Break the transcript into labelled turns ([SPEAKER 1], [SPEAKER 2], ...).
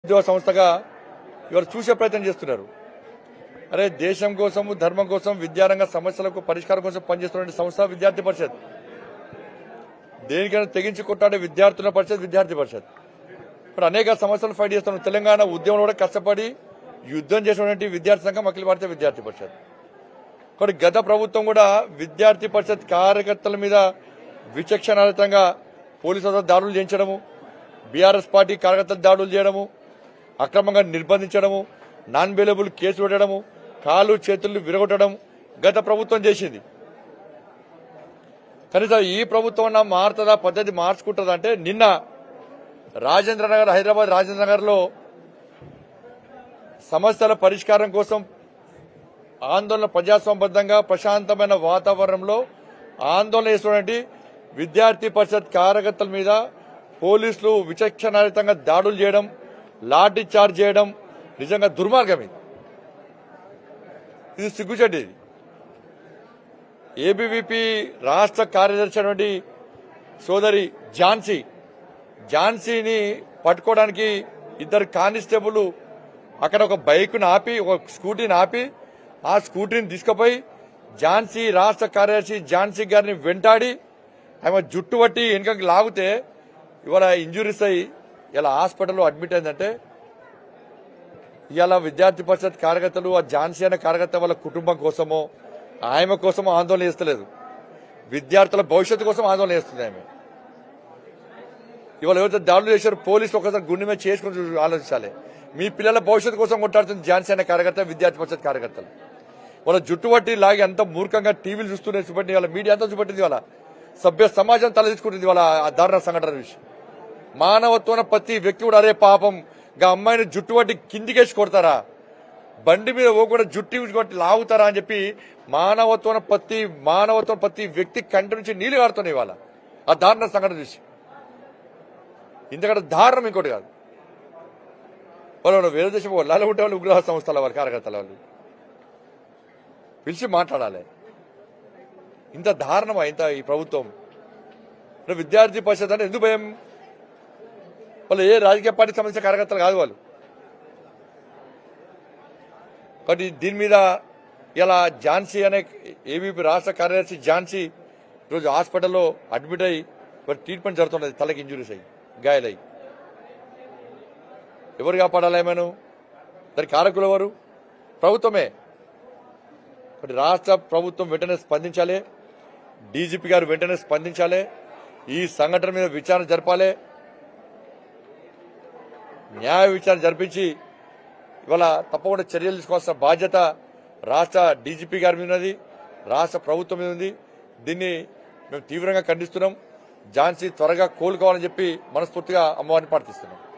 [SPEAKER 1] ఉద్యోగ సంస్థగా ఇవాళ చూసే ప్రయత్నం చేస్తున్నారు అరే దేశం కోసం ధర్మం కోసం విద్యారంగ సమస్యలకు పరిష్కారం కోసం పనిచేస్తున్న సంస్థ విద్యార్థి పరిషత్ దేనికైనా తెగించి కొట్టాడే విద్యార్థుల పరిషత్ విద్యార్థి పరిషత్ ఇప్పుడు అనేక సమస్యలు ఫైట్ చేస్తున్నాం తెలంగాణ ఉద్యమంలో కూడా కష్టపడి యుద్ధం చేసినటువంటి విద్యార్థి సంఘం అఖిల భారతీయ విద్యార్థి పరిషత్ కాబట్టి గత ప్రభుత్వం కూడా విద్యార్థి పరిషత్ కార్యకర్తల మీద విచక్షణారహితంగా పోలీసులతో దాడులు చేయించడము బీఆర్ఎస్ పార్టీ కార్యకర్తలు దాడులు చేయడము అక్రమంగా నిర్బంధించడము నాన్ బెయిలబుల్ కేసు పెట్టడము కాలు చేతులు విరగొట్టడం గత ప్రభుత్వం చేసింది కనీసం ఈ ప్రభుత్వం అన్నా మారుతుందా పద్ధతి మార్చుకుంటుందా అంటే నిన్న రాజేంద్ర నగర్ హైదరాబాద్ రాజేంద్ర నగర్ లో సమస్యల పరిష్కారం కోసం ఆందోళన ప్రజాస్వామ్యబద్ధంగా ప్రశాంతమైన వాతావరణంలో ఆందోళన చేస్తున్నటువంటి విద్యార్థి పరిషత్ కార్యకర్తల మీద పోలీసులు విచక్షణారహితంగా దాడులు చేయడం లాఠీ చార్జ్ చేయడం నిజంగా దుర్మార్గం ఇది ఇది సిగ్గుచెడ్డి ఇది ఏబీవీపీ రాష్ట్ర కార్యదర్శి అయినటువంటి సోదరి ఝాన్సీ ఝాన్సీని పట్టుకోవడానికి ఇద్దరు కానిస్టేబుల్ అక్కడ ఒక బైక్ను ఆపి ఒక స్కూటీని ఆపి ఆ స్కూటీని తీసుకుపోయి ఝాన్సీ రాష్ట్ర కార్యదర్శి ఝాన్సీ గారిని వెంటాడి ఆమె జుట్టు పట్టి వెనుకకి లాగితే ఇవాళ ఇంజురీస్ అయ్యి ఇలా హాస్పిటల్లో అడ్మిట్ అయిందంటే ఇవాళ విద్యార్థి పరిషత్ కార్యకర్తలు ఆ ఝాన్సీ అనే కార్యకర్త వాళ్ళ కుటుంబం కోసమో ఆమె కోసమో ఆందోళన చేస్తలేదు విద్యార్థుల భవిష్యత్తు కోసం ఆందోళన చేస్తుంది ఆమె ఇవాళ ఎవరైతే దాడులు చేశారు పోలీసులు ఒకసారి గుండె మీద చేసుకుని చూ- ఆలోచించాలి మీ పిల్లల భవిష్యత్తు కోసం కొట్టాడుతుంది ఝాన్సీ అనే కార్యకర్త విద్యార్థి పరిషత్ కార్యకర్తలు వాళ్ళ జుట్టు పట్టి లాగి అంత మూర్ఖంగా టీవీలు చూస్తూనే చూపెట్టింది వాళ్ళ మీడియా అంతా చూపెట్టింది వాళ్ళ సభ్య సమాజం తలదించుకుంటుంది వాళ్ళ ఆ దారుణ సంఘటన విషయం మానవత్వం ప్రతి వ్యక్తి కూడా అరే పాపం గా అమ్మాయిని జుట్టు పట్టి కిందికేసి కొడతారా బండి మీద పోకుండా జుట్టు కొట్టి లాగుతారా అని చెప్పి మానవత్వం ప్రతి మానవత్వం ప్రతి వ్యక్తి కంటి నుంచి నీళ్లు కారుతున్నాయి ఇవాళ ఆ దారుణ సంఘటన చూసి ఇంతకంటే దారుణం ఇంకోటి కాదు వాళ్ళు వేరే దేశం వాళ్ళు ఉంటే వాళ్ళు ఉగ్రవాద సంస్థల వాళ్ళు కార్యకర్తల వాళ్ళు పిలిచి మాట్లాడాలి ఇంత దారుణమా ఇంత ఈ ప్రభుత్వం ఇప్పుడు విద్యార్థి పరిషత్ అంటే ఎందుకు భయం వాళ్ళు ఏ రాజకీయ పార్టీకి సంబంధించిన కార్యకర్తలు కాదు వాళ్ళు కాబట్టి దీని మీద ఇలా ఝాన్సీ అనే ఏబీపీ రాష్ట్ర కార్యదర్శి ఝాన్సీ ఈరోజు హాస్పిటల్లో అడ్మిట్ అయ్యి మరి ట్రీట్మెంట్ జరుగుతున్నది తలకి ఇంజురీస్ అయ్యి గాయాలయ్యి ఎవరు కాపాడాలి ఏమను దాని కారకులు ఎవరు ప్రభుత్వమే మరి రాష్ట్ర ప్రభుత్వం వెంటనే స్పందించాలి డీజీపీ గారు వెంటనే స్పందించాలి ఈ సంఘటన మీద విచారణ జరపాలి న్యాయ విచారణ జరిపించి ఇవాళ తప్పకుండా చర్యలు తీసుకోవాల్సిన బాధ్యత రాష్ట్ర డీజీపీ గారి మీద ఉన్నది రాష్ట్ర ప్రభుత్వం మీద ఉంది దీన్ని మేము తీవ్రంగా ఖండిస్తున్నాం ఝాన్సీ త్వరగా కోలుకోవాలని చెప్పి మనస్ఫూర్తిగా అమ్మవారిని ప్రార్థిస్తున్నాం